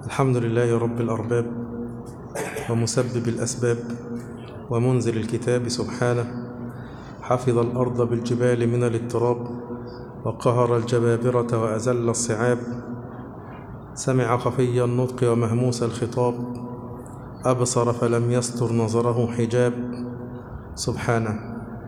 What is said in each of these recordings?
الحمد لله رب الأرباب ومسبب الأسباب ومنزل الكتاب سبحانه حفظ الأرض بالجبال من الاضطراب وقهر الجبابرة وأزل الصعاب سمع خفي النطق ومهموس الخطاب أبصر فلم يستر نظره حجاب سبحانه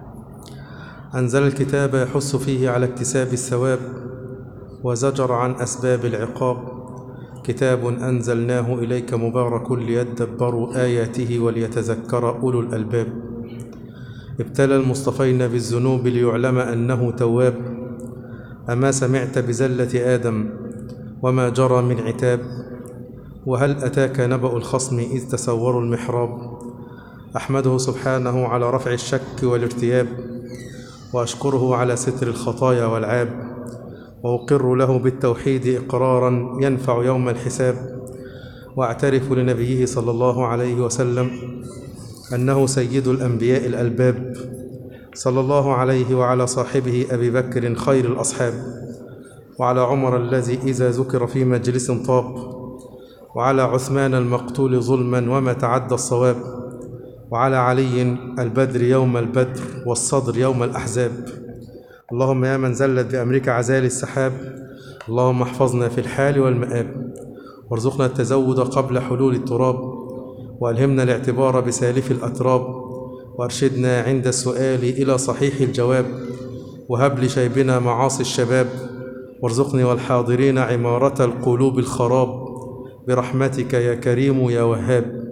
أنزل الكتاب يحث فيه على اكتساب الثواب وزجر عن أسباب العقاب كتاب أنزلناه إليك مبارك ليدبروا آياته وليتذكر أولو الألباب ابتلى المصطفين بالذنوب ليعلم أنه تواب أما سمعت بزلة آدم وما جرى من عتاب وهل أتاك نبأ الخصم إذ تسوروا المحراب أحمده سبحانه على رفع الشك والارتياب وأشكره على ستر الخطايا والعاب وأقر له بالتوحيد إقرارا ينفع يوم الحساب وأعترف لنبيه صلى الله عليه وسلم أنه سيد الأنبياء الألباب صلى الله عليه وعلى صاحبه أبي بكر خير الأصحاب وعلى عمر الذي إذا ذكر في مجلس طاب وعلى عثمان المقتول ظلما وما تعدى الصواب وعلى علي البدر يوم البدر والصدر يوم الأحزاب اللهم يا من زلت بأمرك عزال السحاب اللهم احفظنا في الحال والمآب وارزقنا التزود قبل حلول التراب وألهمنا الاعتبار بسالف الأتراب وارشدنا عند السؤال إلى صحيح الجواب وهب لشيبنا معاصي الشباب وارزقني والحاضرين عمارة القلوب الخراب برحمتك يا كريم يا وهاب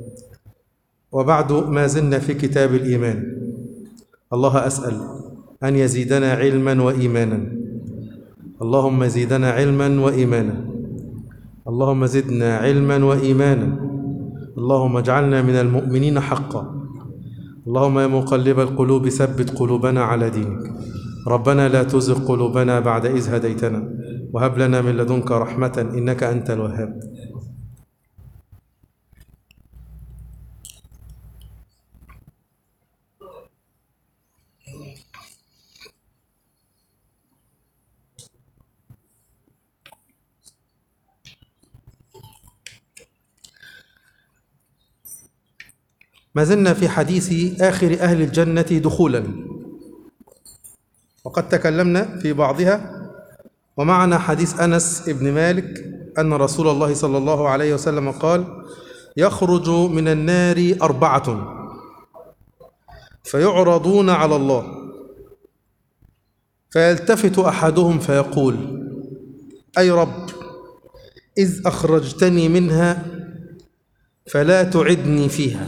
وبعد ما زلنا في كتاب الإيمان الله أسأل أن يزيدنا علما وإيمانا اللهم زيدنا علما وإيمانا اللهم زدنا علما وإيمانا اللهم اجعلنا من المؤمنين حقا اللهم يا مقلب القلوب ثبت قلوبنا على دينك ربنا لا تزغ قلوبنا بعد إذ هديتنا وهب لنا من لدنك رحمة إنك أنت الوهاب ما زلنا في حديث آخر أهل الجنة دخولا وقد تكلمنا في بعضها ومعنا حديث أنس بن مالك أن رسول الله صلى الله عليه وسلم قال يخرج من النار أربعة فيعرضون على الله فيلتفت أحدهم فيقول أي رب إذ أخرجتني منها فلا تعدني فيها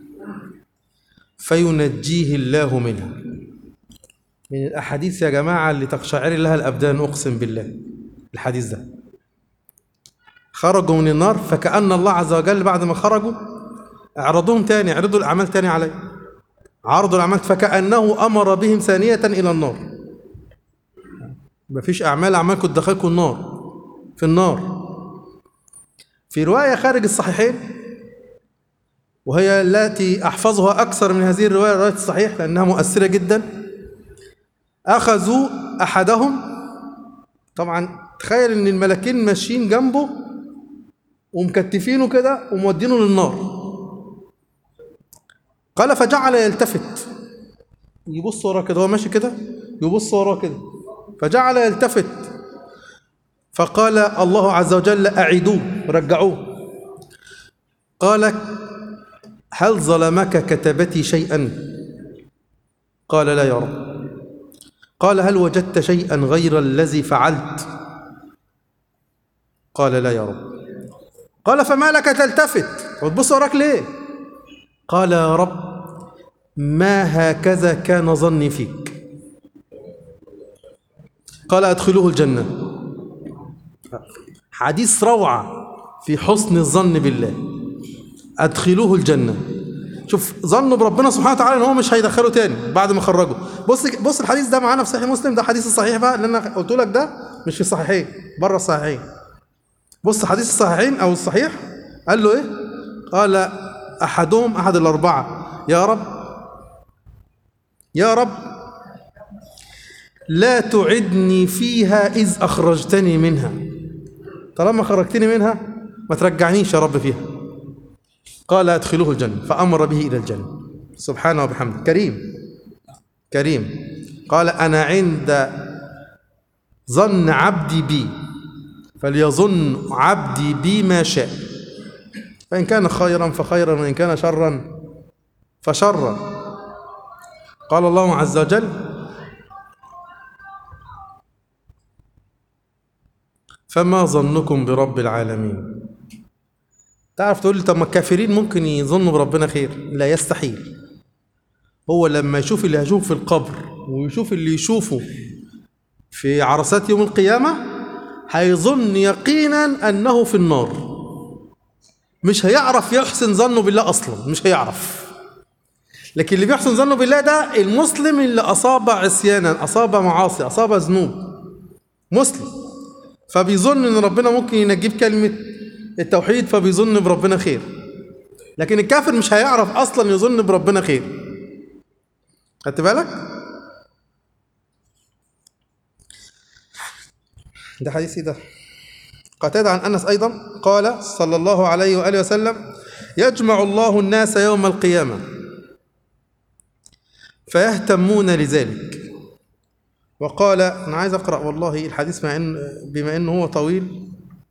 فينجيه الله منها من الأحاديث يا جماعة اللي تقشعر لها الأبدان أقسم بالله الحديث ده خرجوا من النار فكأن الله عز وجل بعد ما خرجوا اعرضوهم تاني اعرضوا الأعمال تاني عليه عرضوا الأعمال فكأنه أمر بهم ثانية إلى النار مفيش أعمال أعمالكم تدخلكم النار في النار في رواية خارج الصحيحين وهي التي أحفظها أكثر من هذه الرواية رواية الصحيح لأنها مؤثرة جدا أخذوا أحدهم طبعا تخيل إن الملكين ماشيين جنبه ومكتفينه كده ومودينه للنار قال فجعل يلتفت يبص وراه كده هو ماشي كده يبص وراه كده فجعل يلتفت فقال الله عز وجل أعيدوه رجعوه قال هل ظلمك كتبتي شيئا قال لا يا رب قال هل وجدت شيئا غير الذي فعلت قال لا يا رب قال فما لك تلتفت وتبص وراك ليه قال يا رب ما هكذا كان ظني فيك قال ادخلوه الجنة حديث روعة في حسن الظن بالله ادخلوه الجنة شوف ظنوا بربنا سبحانه وتعالى ان هو مش هيدخله تاني بعد ما خرجه بص بص الحديث ده معانا في صحيح مسلم ده حديث الصحيح بقى اللي انا قلت لك ده مش في الصحيحين بره الصحيحين بص حديث الصحيحين او الصحيح قال له ايه قال احدهم احد الاربعه يا رب يا رب لا تعدني فيها اذ اخرجتني منها طالما خرجتني منها ما ترجعنيش يا رب فيها قال ادخلوه الجنة فأمر به إلى الجنة سبحانه وبحمده كريم كريم قال أنا عند ظن عبدي بي فليظن عبدي بي ما شاء فإن كان خيرا فخيرا وإن كان شرا فشرا قال الله عز وجل فما ظنكم برب العالمين تعرف تقول لي طب ما الكافرين ممكن يظنوا بربنا خير لا يستحيل هو لما يشوف اللي هيشوفه في القبر ويشوف اللي يشوفه في عرصات يوم القيامة هيظن يقينا أنه في النار مش هيعرف يحسن ظنه بالله أصلا مش هيعرف لكن اللي بيحسن ظنه بالله ده المسلم اللي أصاب عصيانا أصاب معاصي أصاب ذنوب مسلم فبيظن ان ربنا ممكن ينجيه بكلمه التوحيد فبيظن بربنا خير لكن الكافر مش هيعرف اصلا يظن بربنا خير خدت بالك ده حديث إيه ده قتادة عن أنس أيضا قال صلى الله عليه وآله وسلم يجمع الله الناس يوم القيامة فيهتمون لذلك وقال أنا عايز أقرأ والله الحديث مع إن بما إنه هو طويل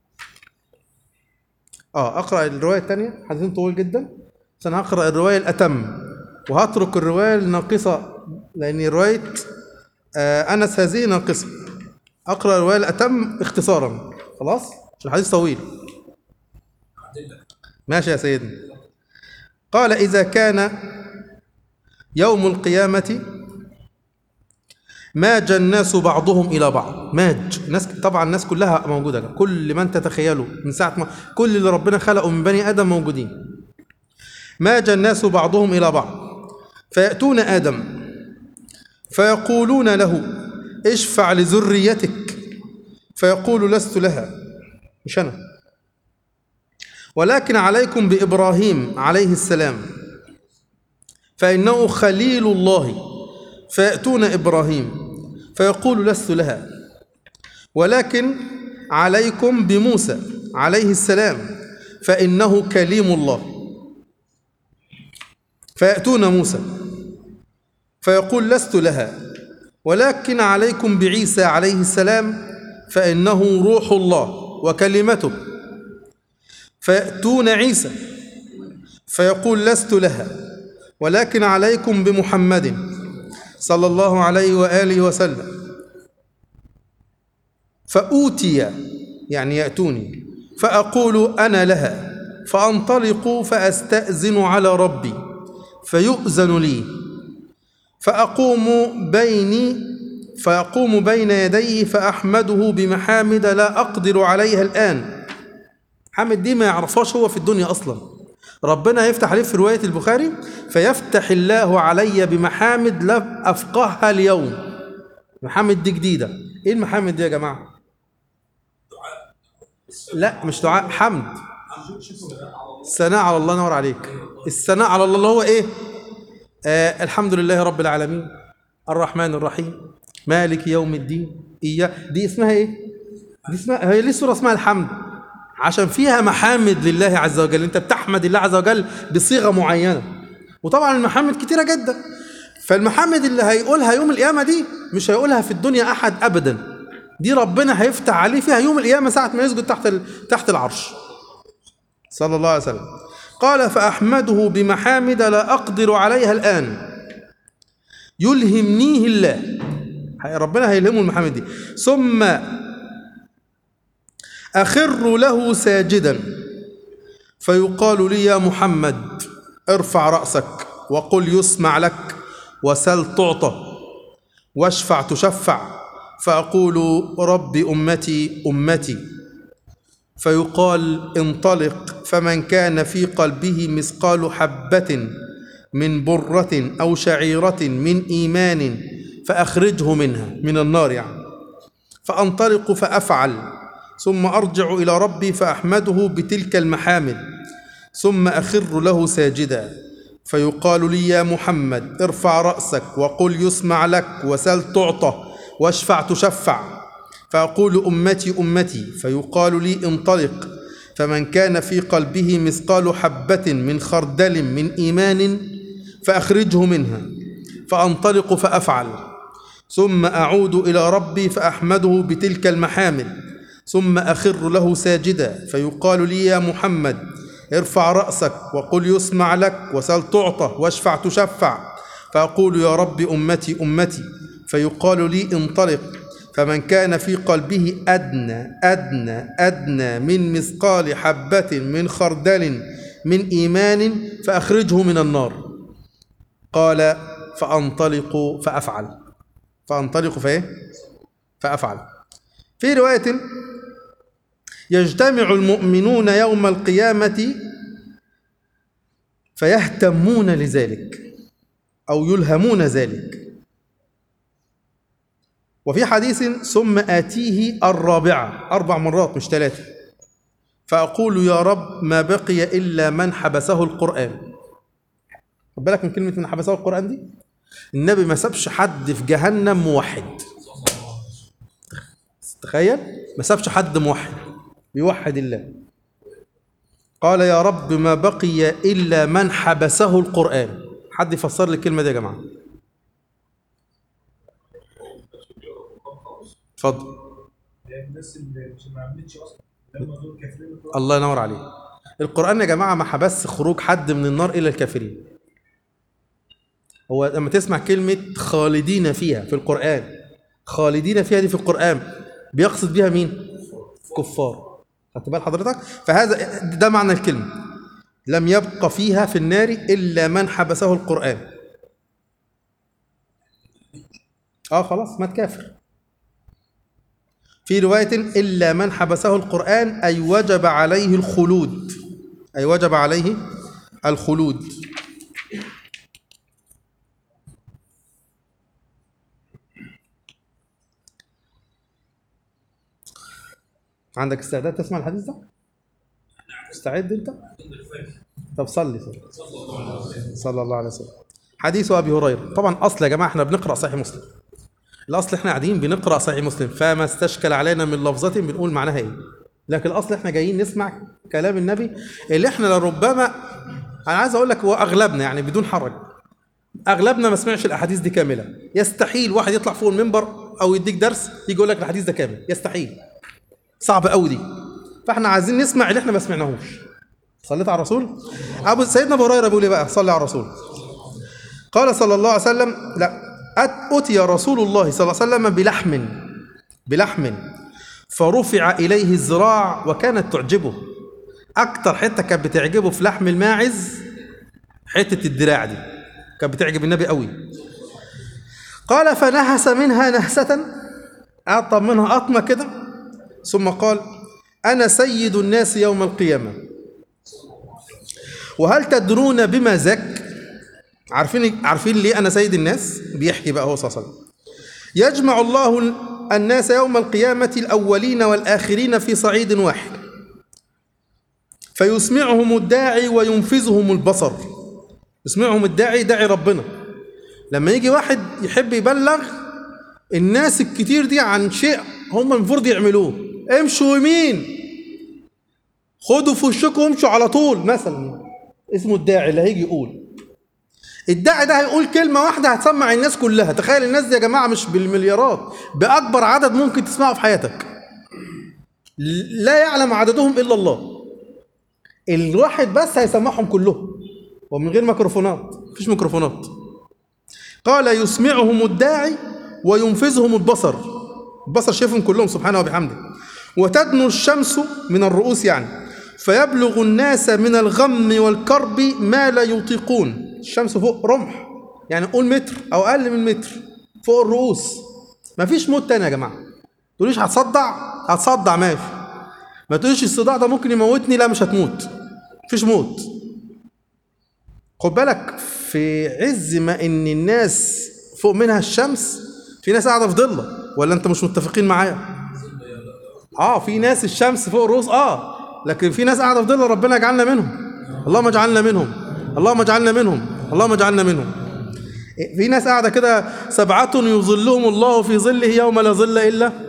آه أقرأ الرواية الثانية حديث طويل جدا بس أنا هقرأ الرواية الأتم وهترك الرواية الناقصة لأن رواية آه أنس هذه ناقصة أقرأ الرواية الأتم اختصارا خلاص عشان الحديث طويل ماشي يا سيدنا قال إذا كان يوم القيامة ماج الناس بعضهم الى بعض ماج الناس طبعا الناس كلها موجوده كل من تتخيله من ساعه ما كل اللي ربنا خلقه من بني ادم موجودين ماج الناس بعضهم الى بعض فياتون ادم فيقولون له اشفع لذريتك فيقول لست لها مش انا ولكن عليكم بابراهيم عليه السلام فانه خليل الله فياتون ابراهيم فيقول لست لها ولكن عليكم بموسى عليه السلام فانه كليم الله فياتون موسى فيقول لست لها ولكن عليكم بعيسى عليه السلام فانه روح الله وكلمته فياتون عيسى فيقول لست لها ولكن عليكم بمحمد صلى الله عليه واله وسلم فأوتي يعني يأتوني فأقول أنا لها فأنطلق فأستأذن على ربي فيؤذن لي فأقوم بيني فأقوم بين يديه فأحمده بمحامد لا أقدر عليها الآن حامد دي ما يعرفهاش هو في الدنيا أصلا ربنا يفتح عليه في رواية البخاري فيفتح الله علي بمحامد لا أفقهها اليوم محامد دي جديدة إيه المحامد دي يا جماعة لا مش دعاء حمد الثناء على الله نور عليك الثناء على الله اللي هو ايه آه الحمد لله رب العالمين الرحمن الرحيم مالك يوم الدين إياه دي اسمها ايه دي اسمها هي ليه سوره اسمها الحمد عشان فيها محامد لله عز وجل انت بتحمد الله عز وجل بصيغه معينه وطبعا المحامد كتيره جدا فالمحامد اللي هيقولها يوم القيامه دي مش هيقولها في الدنيا احد ابدا دي ربنا هيفتح عليه فيها يوم القيامه ساعه ما يسجد تحت ال... تحت العرش صلى الله عليه وسلم قال فاحمده بمحامد لا اقدر عليها الان يلهمنيه الله ربنا هيلهمه المحامد دي ثم اخر له ساجدا فيقال لي يا محمد ارفع راسك وقل يسمع لك وسل تعطى واشفع تشفع فأقول رب أمتي أمتي فيقال انطلق فمن كان في قلبه مثقال حبة من برة أو شعيرة من إيمان فأخرجه منها من النار يعني فأنطلق فأفعل ثم أرجع إلى ربي فأحمده بتلك المحامد ثم أخر له ساجدا فيقال لي يا محمد ارفع رأسك وقل يسمع لك وسل تعطى واشفع تشفع فأقول أمتي أمتي فيقال لي انطلق فمن كان في قلبه مثقال حبة من خردل من إيمان فأخرجه منها فأنطلق فأفعل ثم أعود إلى ربي فأحمده بتلك المحامد ثم أخر له ساجدا فيقال لي يا محمد ارفع رأسك وقل يسمع لك وسل تعطى واشفع تشفع فأقول يا رب أمتي أمتي فيقال لي انطلق فمن كان في قلبه أدنى أدنى أدنى من مثقال حبة من خردل من إيمان فأخرجه من النار قال فأنطلق فأفعل فأنطلق فإيه؟ فأفعل في رواية يجتمع المؤمنون يوم القيامة فيهتمون لذلك أو يلهمون ذلك وفي حديث ثم آتيه الرابعة أربع مرات مش ثلاثة فأقول يا رب ما بقي إلا من حبسه القرآن خد بالك من كلمة من حبسه القرآن دي النبي ما سابش حد في جهنم موحد تخيل ما سابش حد موحد بيوحد الله قال يا رب ما بقي إلا من حبسه القرآن حد يفسر لي الكلمة دي يا جماعة اتفضل الناس اللي مش ما عملتش اصلا لما دول كافرين القرآن. الله ينور عليك القرآن يا جماعة ما حبس خروج حد من النار إلا الكافرين هو لما تسمع كلمة خالدين فيها في القرآن خالدين فيها دي في القرآن بيقصد بيها مين؟ كفار خدت بال حضرتك؟ فهذا ده معنى الكلمة لم يبق فيها في النار إلا من حبسه القرآن اه خلاص مات كافر في رواية إلا من حبسه القرآن أي وجب عليه الخلود أي وجب عليه الخلود عندك استعداد تسمع الحديث ده؟ مستعد أنت؟ طب صلي صلي صلى الله عليه وسلم حديث أبي هريرة طبعا أصل يا جماعة احنا بنقرأ صحيح مسلم الاصل احنا قاعدين بنقرا صحيح مسلم فما استشكل علينا من لفظه بنقول معناها ايه لكن الاصل احنا جايين نسمع كلام النبي اللي احنا لربما انا عايز اقول لك هو اغلبنا يعني بدون حرج اغلبنا ما سمعش الاحاديث دي كامله يستحيل واحد يطلع فوق المنبر او يديك درس يجي يقول لك الحديث ده كامل يستحيل صعب قوي دي فاحنا عايزين نسمع اللي احنا ما سمعناهوش صليت على الرسول ابو سيدنا ابو هريره بيقول ايه بقى صلي على الرسول قال صلى الله عليه وسلم لا أت- أتي رسول الله صلى الله عليه وسلم بلحم بلحم فرفع إليه الذراع وكانت تعجبه أكتر حتة كانت بتعجبه في لحم الماعز حتة الدراع دي كانت بتعجب النبي قوي قال فنهس منها نهسة أعطى منها أطمة كده ثم قال أنا سيد الناس يوم القيامة وهل تدرون بما زك عارفين عارفين ليه انا سيد الناس بيحكي بقى هو صلى الله عليه وسلم يجمع الله الناس يوم القيامة الأولين والآخرين في صعيد واحد فيسمعهم الداعي وينفذهم البصر يسمعهم الداعي داعي ربنا لما يجي واحد يحب يبلغ الناس الكتير دي عن شيء هم المفروض يعملوه امشوا يمين خدوا في وشكم وامشوا على طول مثلا اسمه الداعي اللي هيجي يقول الداعي ده هيقول كلمة واحدة هتسمع الناس كلها تخيل الناس دي يا جماعة مش بالمليارات بأكبر عدد ممكن تسمعه في حياتك لا يعلم عددهم إلا الله الواحد بس هيسمعهم كلهم ومن غير ميكروفونات مفيش ميكروفونات قال يسمعهم الداعي وينفذهم البصر البصر شايفهم كلهم سبحانه وبحمده وتدنو الشمس من الرؤوس يعني فيبلغ الناس من الغم والكرب ما لا يطيقون الشمس فوق رمح يعني قول متر او اقل من متر فوق الرؤوس مفيش موت تاني يا جماعه تقوليش هتصدع هتصدع ماشي ما تقوليش الصداع ده ممكن يموتني لا مش هتموت مفيش موت خد بالك في عز ما ان الناس فوق منها الشمس في ناس قاعده في ضله ولا انت مش متفقين معايا اه في ناس الشمس فوق الرؤوس اه لكن في ناس قاعده في ظل ربنا يجعلنا منهم اللهم اجعلنا منهم اللهم اجعلنا منهم اللهم اجعلنا منهم في ناس قاعده كده سبعة يظلهم الله في ظله يوم لا ظل الا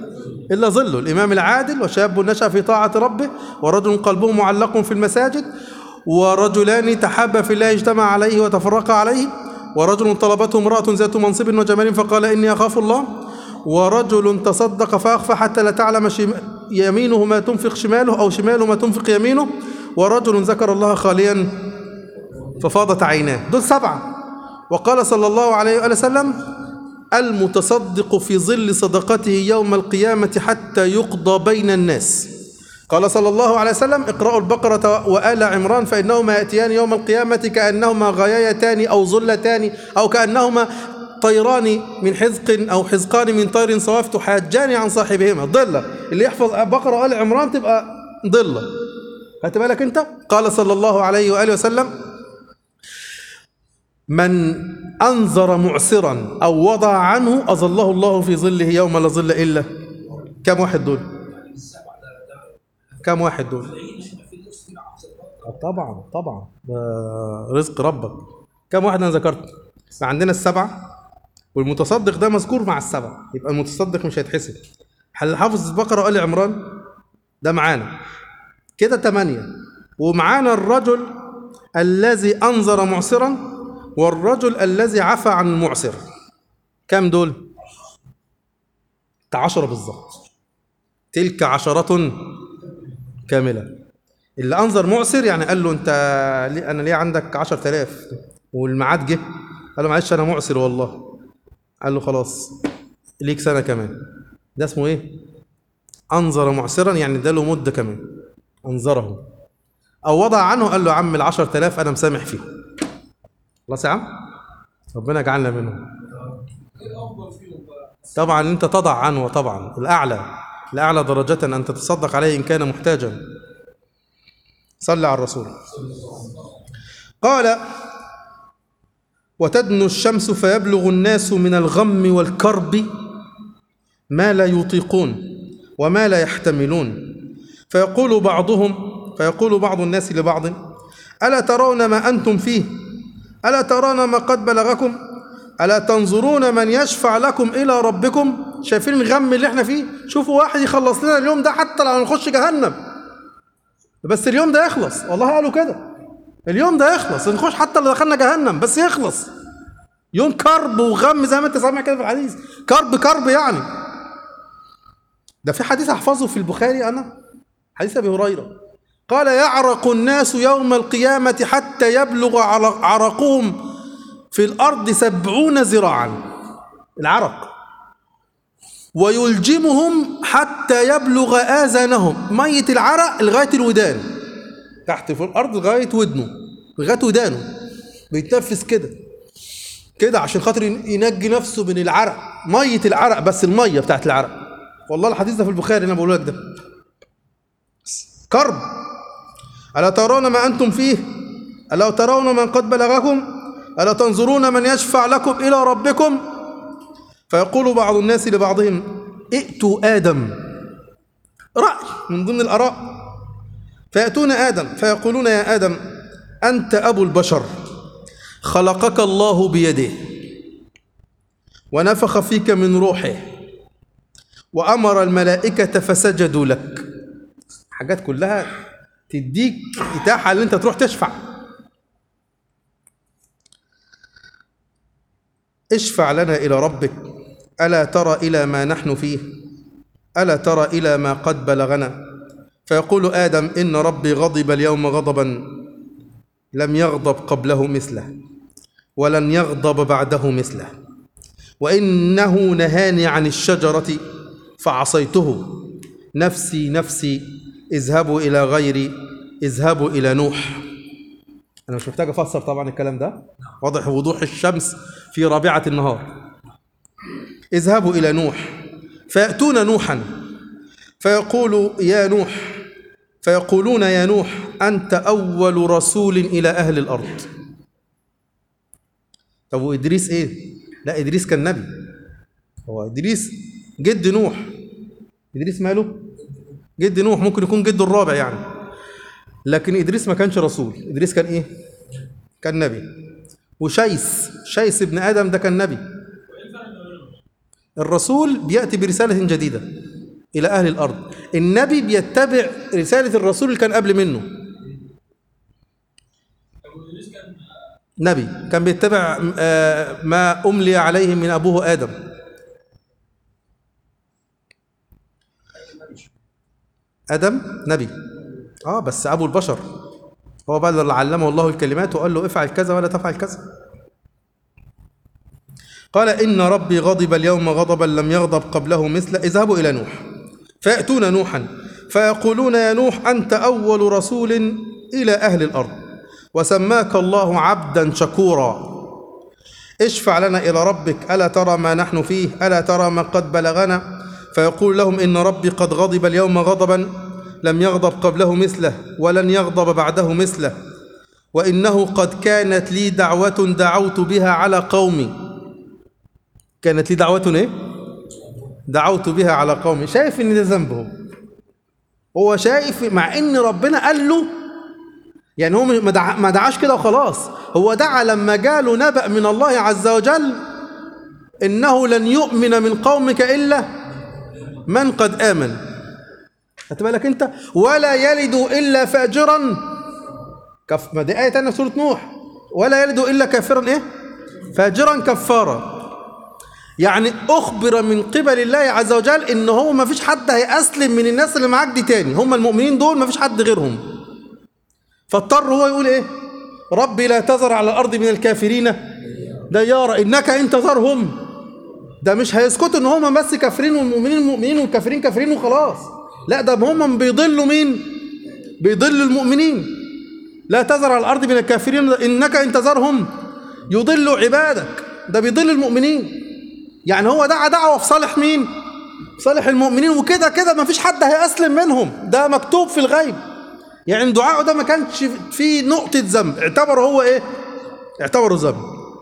إلا ظله الإمام العادل وشاب نشأ في طاعة ربه ورجل قلبه معلق في المساجد ورجلان تحابا في الله اجتمع عليه وتفرقا عليه ورجل طلبته امرأة ذات منصب وجمال فقال إني أخاف الله ورجل تصدق فأخفى حتى لا تعلم شم... يمينه ما تنفق شماله أو شماله ما تنفق يمينه ورجل ذكر الله خاليا ففاضت عيناه دول سبعة وقال صلى الله عليه وآله وسلم المتصدق في ظل صدقته يوم القيامة حتى يقضى بين الناس قال صلى الله عليه وسلم اقرأوا البقرة وآل عمران فإنهما يأتيان يوم القيامة كأنهما غيايتان أو ظلتان أو كأنهما طيران من حزق أو حزقان من طير صواف تحاجان عن صاحبهما ضلة اللي يحفظ بقرة وآل عمران تبقى ضلة خدت بالك أنت قال صلى الله عليه وآله وسلم من أنظر معسرا أو وضع عنه أظله الله في ظله يوم لا ظل إلا كم واحد دول كم واحد دول طبعا طبعا ده رزق ربك كم واحد أنا ذكرت عندنا السبعة والمتصدق ده مذكور مع السبعة يبقى المتصدق مش هيتحسب هل حافظ البقرة وآل عمران ده معانا كده ثمانية ومعانا الرجل الذي أنظر معسرا والرجل الذي عفى عن المعسر كم دول عشرة بالظبط تلك عشرة كاملة اللي أنظر معسر يعني قال له أنت ليه أنا ليه عندك عشر تلاف والميعاد جه قال له معلش أنا معسر والله قال له خلاص ليك سنة كمان ده اسمه إيه أنظر معسرا يعني اداله مدة كمان أنظره أو وضع عنه قال له يا عم العشر تلاف أنا مسامح فيه خلاص يا عم ربنا يجعلنا منهم طبعا انت تضع عنه طبعا الاعلى الاعلى درجه ان تتصدق عليه ان كان محتاجا صل على الرسول قال وتدنو الشمس فيبلغ الناس من الغم والكرب ما لا يطيقون وما لا يحتملون فيقول بعضهم فيقول بعض الناس لبعض الا ترون ما انتم فيه ألا ترون ما قد بلغكم ألا تنظرون من يشفع لكم إلى ربكم شايفين الغم اللي احنا فيه شوفوا واحد يخلص لنا اليوم ده حتى لو نخش جهنم بس اليوم ده يخلص والله قالوا كده اليوم ده يخلص نخش حتى لو دخلنا جهنم بس يخلص يوم كرب وغم زي ما انت سامع كده في الحديث كرب كرب يعني ده في حديث احفظه في البخاري انا حديث ابي هريره قال يعرق الناس يوم القيامة حتى يبلغ عرقهم في الأرض سبعون ذراعا العرق ويلجمهم حتى يبلغ آذانهم مية العرق لغاية الودان تحت في الأرض لغاية ودنه لغاية ودانه بيتنفس كده كده عشان خاطر ينجي نفسه من العرق مية العرق بس المية بتاعت العرق والله الحديث ده في البخاري انا بقول لك ده كرب ألا ترون ما أنتم فيه ألا ترون من قد بلغكم ألا تنظرون من يشفع لكم إلى ربكم فيقول بعض الناس لبعضهم ائتوا آدم رأي من ضمن الآراء فيأتون آدم فيقولون يا آدم أنت أبو البشر خلقك الله بيده ونفخ فيك من روحه وأمر الملائكة فسجدوا لك حاجات كلها تديك إتاحة ان انت تروح تشفع اشفع لنا الى ربك الا ترى الى ما نحن فيه الا ترى الى ما قد بلغنا فيقول ادم ان ربي غضب اليوم غضبا لم يغضب قبله مثله ولن يغضب بعده مثله وانه نهاني عن الشجره فعصيته نفسي نفسي اذهبوا الى غيري اذهبوا الى نوح انا مش محتاج افسر طبعا الكلام ده واضح وضوح الشمس في رابعه النهار اذهبوا الى نوح فياتون نوحا فيقول يا نوح فيقولون يا نوح انت اول رسول الى اهل الارض طب وادريس ايه لا ادريس كان نبي هو ادريس جد نوح ادريس ماله جد نوح ممكن يكون جده الرابع يعني لكن ادريس ما كانش رسول ادريس كان ايه كان نبي وشيس شيس ابن ادم ده كان نبي الرسول بياتي برساله جديده إلى أهل الأرض النبي بيتبع رسالة الرسول اللي كان قبل منه نبي كان بيتبع آه، ما أملي عليه من أبوه آدم آدم نبي آه بس أبو البشر هو بقى اللي علمه الله الكلمات وقال له افعل كذا ولا تفعل كذا قال إن ربي غضب اليوم غضبا لم يغضب قبله مثل اذهبوا إلى نوح فيأتون نوحا فيقولون يا نوح أنت أول رسول إلى أهل الأرض وسماك الله عبدا شكورا اشفع لنا إلى ربك ألا ترى ما نحن فيه ألا ترى ما قد بلغنا فيقول لهم إن ربي قد غضب اليوم غضبا لم يغضب قبله مثله ولن يغضب بعده مثله وإنه قد كانت لي دعوة دعوت بها على قومي كانت لي دعوة إيه؟ دعوت بها على قومي شايف إن ده ذنبه هو شايف مع إن ربنا قال له يعني هو ما دعا ما دعاش كده وخلاص هو دعا لما جاله نبأ من الله عز وجل إنه لن يؤمن من قومك إلا من قد آمن خدت بالك أنت ولا يلد إلا فاجرا كف ما دي آية تانية في سورة نوح ولا يلد إلا كافرا إيه فاجرا كفارا يعني أخبر من قبل الله عز وجل إن هو ما فيش حد هيأسلم من الناس اللي معاك دي تاني هم المؤمنين دول ما فيش حد غيرهم فاضطر هو يقول ايه ربي لا تذر على الارض من الكافرين ديارا انك ان تذرهم ده مش هيسكتوا ان هم بس كافرين والمؤمنين مؤمنين والكافرين كافرين وخلاص لا ده هم بيضلوا مين بيضلوا المؤمنين لا تذر على الارض من الكافرين انك ان تذرهم يضلوا عبادك ده بيضل المؤمنين يعني هو دعا دعوه في صالح مين في صالح المؤمنين وكده كده ما فيش حد هيأسلم منهم ده مكتوب في الغيب يعني دعائه ده ما كانش فيه نقطة ذنب اعتبره هو ايه اعتبره ذنب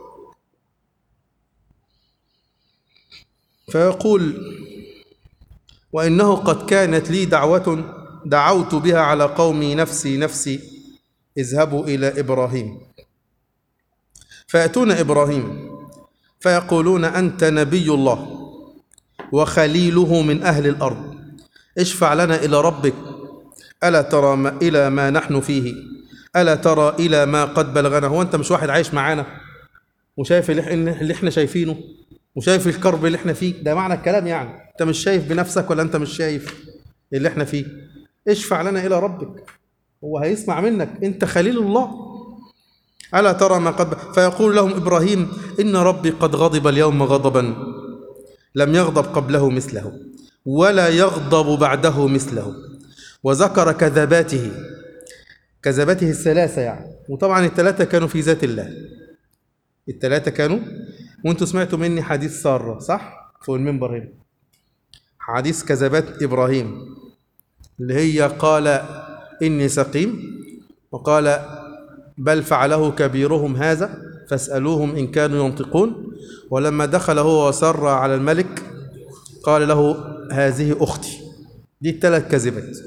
فيقول وإنه قد كانت لي دعوة دعوت بها على قومي نفسي نفسي اذهبوا إلى إبراهيم فيأتون إبراهيم فيقولون أنت نبي الله وخليله من أهل الأرض اشفع لنا إلى ربك ألا ترى ما إلى ما نحن فيه ألا ترى إلى ما قد بلغنا هو أنت مش واحد عايش معانا وشايف اللي إحنا- اللي احنا شايفينه وشايف الكرب اللي احنا فيه ده معنى الكلام يعني انت مش شايف بنفسك ولا انت مش شايف اللي احنا فيه اشفع لنا إلى ربك هو هيسمع منك انت خليل الله ألا ترى ما قد فيقول لهم إبراهيم إن ربي قد غضب اليوم غضبا لم يغضب قبله مثله ولا يغضب بعده مثله وذكر كذباته كذباته الثلاثة يعني وطبعا الثلاثة كانوا في ذات الله الثلاثة كانوا وانتوا سمعتوا مني حديث سارة صح؟ فوق المنبر هنا حديث كذبات إبراهيم اللي هي قال إني سقيم وقال بل فعله كبيرهم هذا فاسألوهم إن كانوا ينطقون ولما دخل هو وسر على الملك قال له هذه أختي دي الثلاث كذبات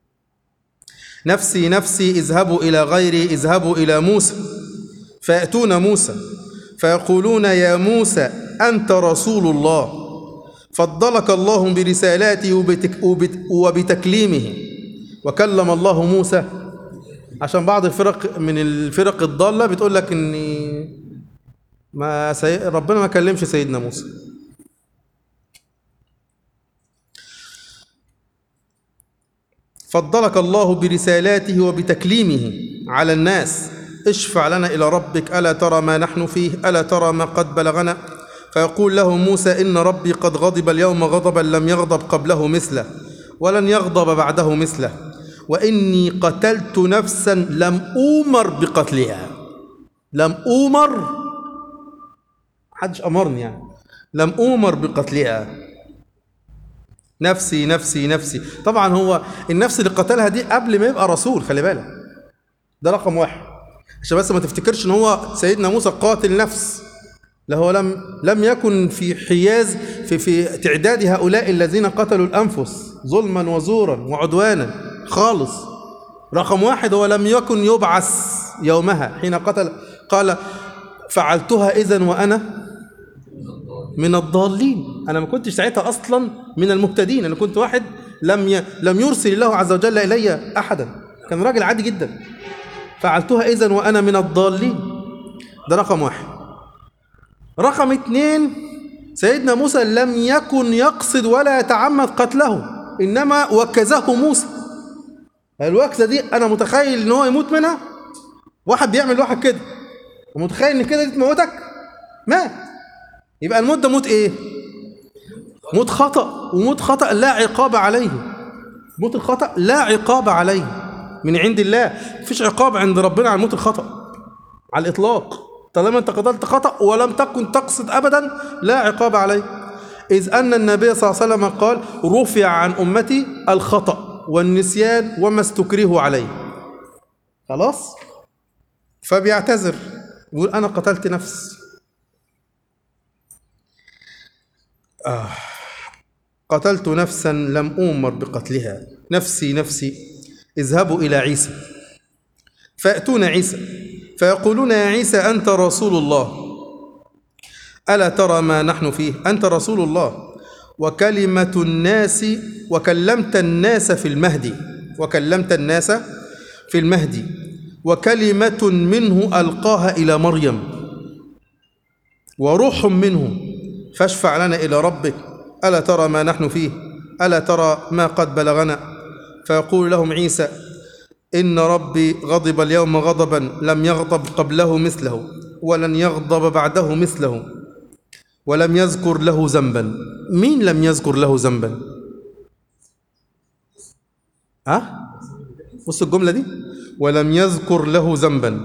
نفسي نفسي اذهبوا إلى غيري اذهبوا إلى موسى فيأتون موسى فيقولون يا موسى أنت رسول الله فضلك الله برسالاته وبتك وبت وبتكليمه وكلم الله موسى عشان بعض الفرق من الفرق الضالة بتقول لك ان ما سي... ربنا ما كلمش سيدنا موسى فضلك الله برسالاته وبتكليمه على الناس اشفع لنا إلى ربك ألا ترى ما نحن فيه ألا ترى ما قد بلغنا فيقول له موسى إن ربي قد غضب اليوم غضبا لم يغضب قبله مثله ولن يغضب بعده مثله وإني قتلت نفسا لم أومر بقتلها لم أومر حدش أمرني يعني لم أومر بقتلها نفسي نفسي نفسي طبعا هو النفس اللي قتلها دي قبل ما يبقى رسول خلي بالك ده رقم واحد عشان بس ما تفتكرش ان هو سيدنا موسى قاتل نفس لا هو لم لم يكن في حياز في في تعداد هؤلاء الذين قتلوا الانفس ظلما وزورا وعدوانا خالص رقم واحد هو لم يكن يبعث يومها حين قتل قال فعلتها اذا وانا من الضالين انا ما كنتش ساعتها اصلا من المهتدين انا كنت واحد لم ي... لم يرسل الله عز وجل الي احدا كان راجل عادي جدا فعلتها اذا وانا من الضالين ده رقم واحد رقم اتنين سيدنا موسى لم يكن يقصد ولا يتعمد قتله انما وكزه موسى الوكزه دي انا متخيل ان هو يموت منها واحد بيعمل واحد كده ومتخيل ان كده دي تموتك مات يبقى الموت ده موت ايه موت خطأ وموت خطأ لا عقاب عليه موت الخطأ لا عقاب عليه من عند الله مفيش عقاب عند ربنا على موت الخطأ على الإطلاق طالما أنت قتلت خطأ ولم تكن تقصد أبدا لا عقاب عليه إذ أن النبي صلى الله عليه وسلم قال رفع عن أمتي الخطأ والنسيان وما استكرهوا عليه خلاص فبيعتذر يقول أنا قتلت نفس آه. قتلت نفسا لم أؤمر بقتلها نفسي نفسي اذهبوا إلى عيسى فيأتون عيسى فيقولون يا عيسى أنت رسول الله ألا ترى ما نحن فيه أنت رسول الله وكلمة الناس وكلمت الناس في المهدي وكلمت الناس في المهدي وكلمة منه ألقاها إلى مريم وروح منه فاشفع لنا إلى ربك ألا ترى ما نحن فيه ألا ترى ما قد بلغنا فيقول لهم عيسى إن ربي غضب اليوم غضبا لم يغضب قبله مثله ولن يغضب بعده مثله ولم يذكر له ذنبا مين لم يذكر له ذنبا ها بص الجملة دي ولم يذكر له ذنبا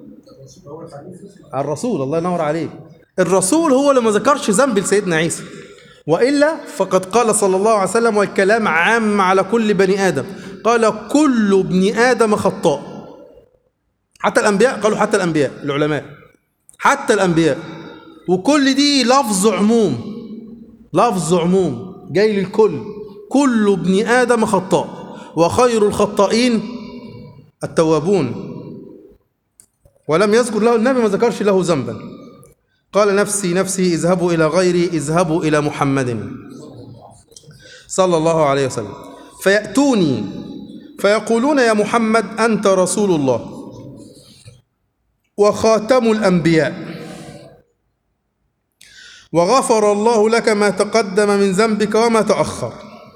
الرسول الله ينور عليك الرسول هو اللي ما ذكرش ذنب لسيدنا عيسى وإلا فقد قال صلى الله عليه وسلم والكلام عام على كل بني آدم قال كل ابن آدم خطاء حتى الأنبياء قالوا حتى الأنبياء العلماء حتى الأنبياء وكل دي لفظ عموم لفظ عموم جاي للكل كل ابن آدم خطاء وخير الخطائين التوابون ولم يذكر له النبي ما ذكرش له ذنبا قال نفسي نفسي اذهبوا إلى غيري اذهبوا إلى محمد صلى الله عليه وسلم فيأتوني فيقولون يا محمد أنت رسول الله وخاتم الأنبياء وغفر الله لك ما تقدم من ذنبك وما تأخر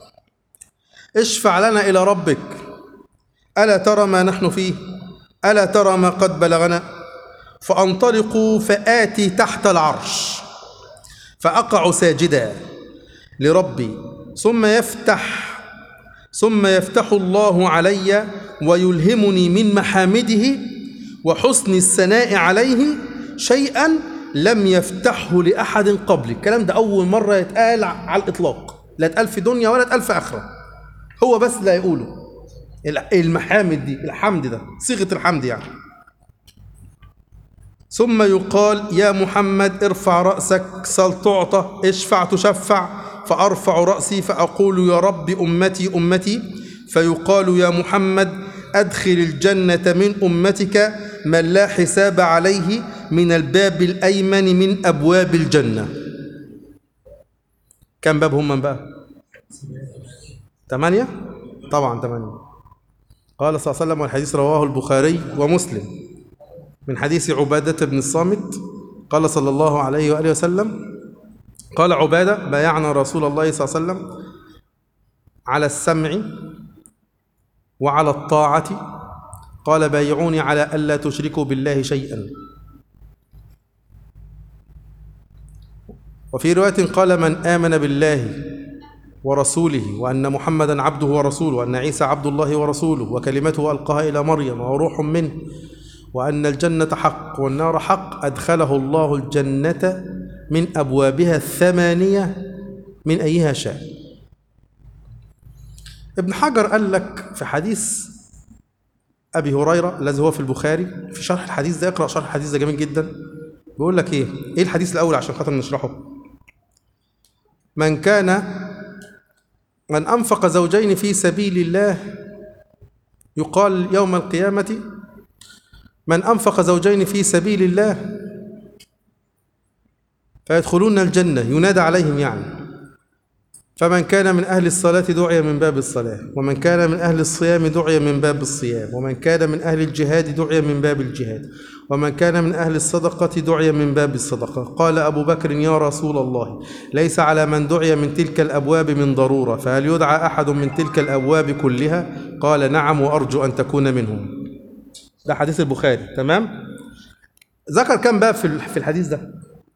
اشفع لنا إلى ربك ألا ترى ما نحن فيه ألا ترى ما قد بلغنا فأنطلق فآتي تحت العرش فأقع ساجدا لربي ثم يفتح ثم يفتح الله علي ويلهمني من محامده وحسن الثناء عليه شيئا لم يفتحه لأحد قبلي الكلام ده أول مرة يتقال على الإطلاق لا يتقال في دنيا ولا يتقال في آخرة هو بس لا يقوله المحامد دي الحمد ده صيغة الحمد يعني ثم يقال يا محمد ارفع رأسك سل تعطى اشفع تشفع فأرفع رأسي فأقول يا رب أمتي أمتي فيقال يا محمد أدخل الجنة من أمتك من لا حساب عليه من الباب الأيمن من أبواب الجنة كم باب هم من بقى ثمانية طبعا ثمانية قال صلى الله عليه وسلم والحديث رواه البخاري ومسلم من حديث عبادة بن الصامت قال صلى الله عليه وآله وسلم قال عبادة بايعنا رسول الله صلى الله عليه وسلم على السمع وعلى الطاعة قال بايعوني على ألا تشركوا بالله شيئا وفي رواية قال من آمن بالله ورسوله وأن محمدا عبده ورسوله وأن عيسى عبد الله ورسوله وكلمته ألقاها إلى مريم وروح منه وأن الجنة حق والنار حق أدخله الله الجنة من أبوابها الثمانية من أيها شاء ابن حجر قال لك في حديث أبي هريرة الذي هو في البخاري في شرح الحديث ده اقرأ شرح الحديث ده جميل جدا بيقول لك إيه إيه الحديث الأول عشان خاطر نشرحه من كان من أنفق زوجين في سبيل الله يقال يوم القيامة من أنفق زوجين في سبيل الله فيدخلون الجنة ينادى عليهم يعني فمن كان من أهل الصلاة دعي من باب الصلاة ومن كان من أهل الصيام دعي من باب الصيام ومن كان من أهل الجهاد دعي من باب الجهاد ومن كان من أهل الصدقة دعي من باب الصدقة قال أبو بكر يا رسول الله ليس على من دعي من تلك الأبواب من ضرورة فهل يدعى أحد من تلك الأبواب كلها قال نعم وأرجو أن تكون منهم ده حديث البخاري تمام ذكر كم باب في في الحديث ده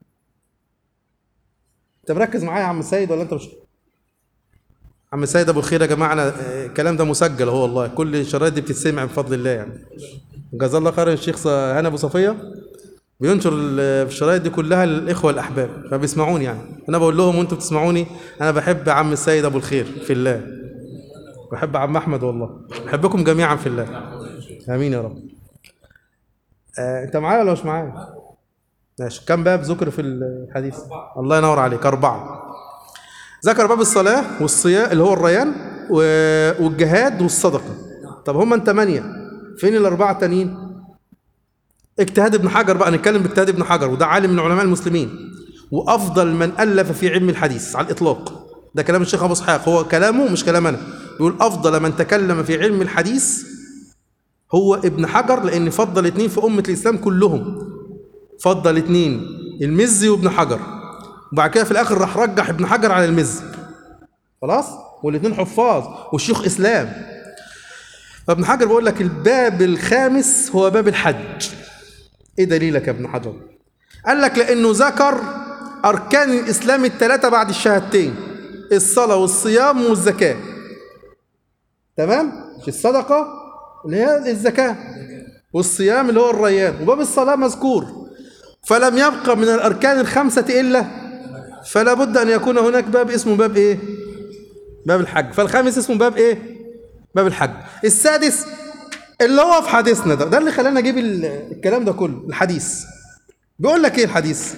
انت مركز معايا يا عم السيد ولا انت مش عم السيد ابو الخير يا جماعه انا آه، الكلام ده مسجل هو والله كل الشرايط دي بتتسمع بفضل الله يعني جزا الله خيرا الشيخ ص- هاني ابو صفيه بينشر ال- الشرايط دي كلها للاخوه الاحباب فبيسمعوني يعني انا بقول لهم وانتم بتسمعوني انا بحب عم السيد ابو الخير في الله بحب عم احمد والله بحبكم جميعا في الله امين يا رب آه، انت معايا ولا مش معايا ماشي كم باب ذكر في الحديث الله ينور عليك اربعه ذكر باب الصلاه والصيام اللي هو الريان و- والجهاد والصدقه طب هم انت ثمانيه فين الاربعه التانيين اجتهاد ابن حجر بقى نتكلم باجتهاد ابن حجر وده عالم من علماء المسلمين وافضل من الف في علم الحديث على الاطلاق ده كلام الشيخ ابو اسحاق هو كلامه مش كلام انا بيقول افضل من تكلم في علم الحديث هو ابن حجر لان فضل اتنين في امه الاسلام كلهم فضل اتنين المزي وابن حجر وبعد كده في الاخر راح رجح ابن حجر على المزي خلاص والاثنين حفاظ والشيخ اسلام فابن حجر بيقول لك الباب الخامس هو باب الحج ايه دليلك يا ابن حجر قال لك لانه ذكر اركان الاسلام الثلاثه بعد الشهادتين الصلاه والصيام والزكاه تمام مش الصدقه اللي هي الزكاه والصيام اللي هو الريان وباب الصلاه مذكور فلم يبقى من الاركان الخمسه الا فلا بد ان يكون هناك باب اسمه باب ايه باب الحج فالخامس اسمه باب ايه باب الحج السادس اللي هو في حديثنا ده ده اللي خلانا اجيب ال- الكلام ده كله الحديث بيقول لك ايه الحديث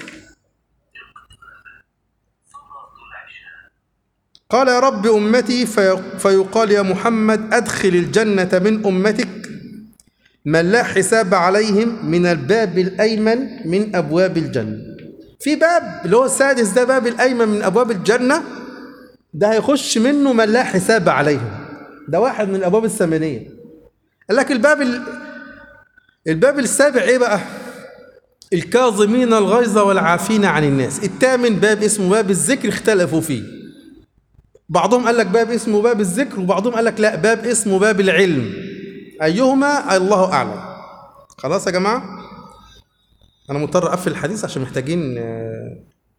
قال يا رب امتي في فيقال يا محمد ادخل الجنه من امتك من لا حساب عليهم من الباب الايمن من ابواب الجنه في باب اللي هو السادس ده باب الايمن من ابواب الجنه ده هيخش منه من لا حساب عليهم ده واحد من الابواب الثمانيه قال لك الباب ال... الباب السابع ايه بقى الكاظمين الغيظ والعافين عن الناس الثامن باب اسمه باب الذكر اختلفوا فيه بعضهم قال لك باب اسمه باب الذكر وبعضهم قال لك لا باب اسمه باب العلم ايهما الله اعلم خلاص يا جماعه انا مضطر اقفل الحديث عشان محتاجين آه،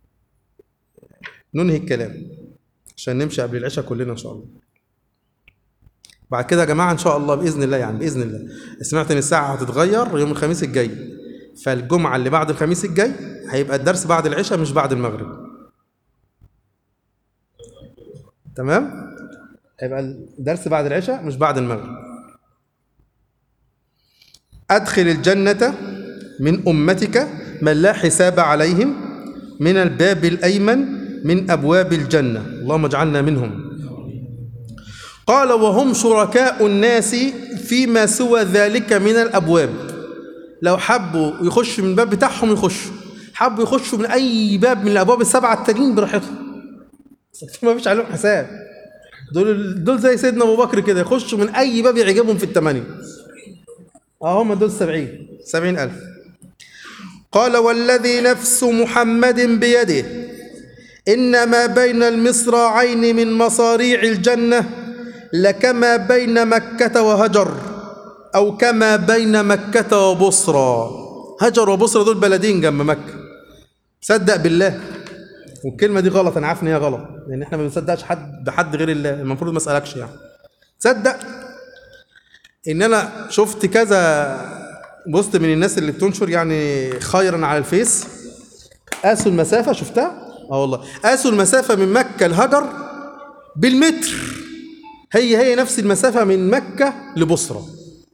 ننهي الكلام عشان نمشي قبل العشاء كلنا ان شاء الله بعد كده يا جماعه ان شاء الله باذن الله يعني باذن الله سمعت ان الساعه هتتغير يوم الخميس الجاي فالجمعه اللي بعد الخميس الجاي هيبقى الدرس بعد العشاء مش بعد المغرب تمام هيبقى الدرس بعد العشاء مش بعد المغرب ادخل الجنه من امتك من لا حساب عليهم من الباب الايمن من ابواب الجنه اللهم اجعلنا منهم قال وهم شركاء الناس فيما سوى ذلك من الابواب لو حبوا يخشوا من الباب بتاعهم يخشوا حبوا يخشوا من اي باب من الابواب السبعه التانيين براحتهم ما فيش عليهم حساب دول دول زي سيدنا ابو بكر كده يخشوا من اي باب يعجبهم في الثمانيه اه هم دول سبعين سبعين ألف قال والذي نفس محمد بيده إن ما بين المصراعين من مصاريع الجنة لكما بين مكة وهجر أو كما بين مكة وبصرى هجر وبصرى دول بلدين جنب مكة صدق بالله والكلمة دي غلط أنا عارف إن هي غلط لأن إحنا ما بنصدقش حد بحد غير الله المفروض ما أسألكش يعني تصدق إن أنا شفت كذا بوست من الناس اللي بتنشر يعني خيرا على الفيس قاسوا المسافة شفتها؟ اه والله قاسوا المسافة من مكة لهجر بالمتر هي هي نفس المسافة من مكة لبصرة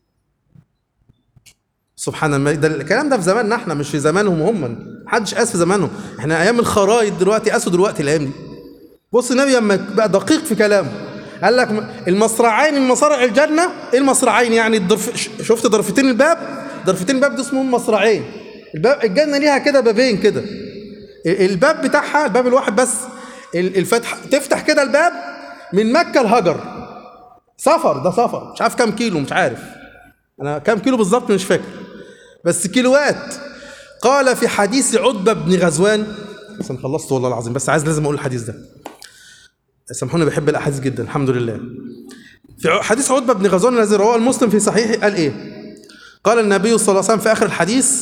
سبحان الله ده الكلام ده في زماننا احنا مش في زمانهم هم محدش قاس في زمانهم احنا ايام الخرايط دلوقتي قاسوا دلوقتي الايام دي بص النبي لما بقى دقيق في كلامه قال لك المصرعين من مصارع الجنه ايه المصرعين يعني الضرف شفت ضرفتين الباب ضرفتين الباب ده اسمهم مصرعين الباب الجنه ليها كده بابين كده الباب بتاعها الباب الواحد بس ال- الفتح تفتح كده الباب من مكة لهجر سفر ده سفر مش عارف كام كيلو مش عارف انا كام كيلو بالظبط مش فاكر بس كيلوات قال في حديث عتبة بن غزوان بس انا خلصت والله العظيم بس عايز لازم اقول الحديث ده سامحوني بحب الاحاديث جدا الحمد لله في ع- حديث عتبة بن غزوان الذي رواه المسلم في صحيحه قال ايه قال النبي صلى الله عليه وسلم في اخر الحديث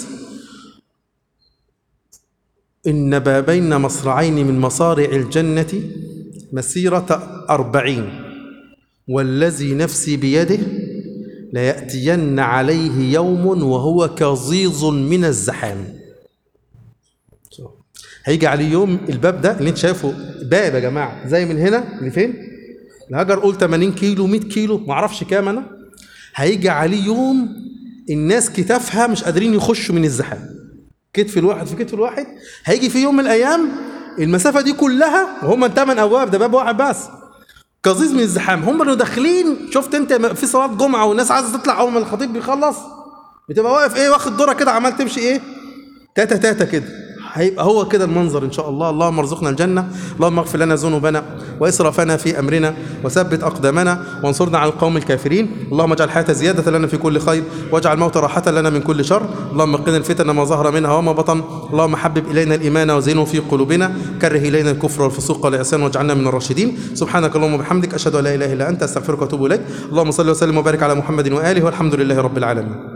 إن ما بين مصرعين من مصارع الجنة مسيرة أربعين والذي نفسي بيده ليأتين عليه يوم وهو كظيظ من الزحام هيجي عليه يوم الباب ده اللي انت شايفه باب يا جماعه زي من هنا لفين؟ الهجر قول 80 كيلو 100 كيلو معرفش كام انا هيجي عليه يوم الناس كتافها مش قادرين يخشوا من الزحام كتف الواحد في كتف الواحد هيجي في يوم من الايام المسافه دي كلها وهم ثمان ابواب ده باب واحد بس قزيز من الزحام هم اللي داخلين شفت انت في صلاه جمعه والناس عايزه تطلع اول ما الخطيب بيخلص بتبقى واقف ايه واخد دورك كده عمال تمشي ايه تاتا تاتا كده هيبقى هو كده المنظر ان شاء الله اللهم ارزقنا الجنه اللهم اغفر لنا ذنوبنا واسرافنا في امرنا وثبت اقدامنا وانصرنا على القوم الكافرين اللهم اجعل الحياه زياده لنا في كل خير واجعل الموت راحه لنا من كل شر اللهم قنا الفتن ما ظهر منها وما بطن اللهم حبب الينا الايمان وزينه في قلوبنا كره الينا الكفر والفسوق والعصيان واجعلنا من الراشدين سبحانك اللهم وبحمدك اشهد ان لا اله الا انت استغفرك واتوب اليك اللهم صل وسلم وبارك على محمد واله والحمد لله رب العالمين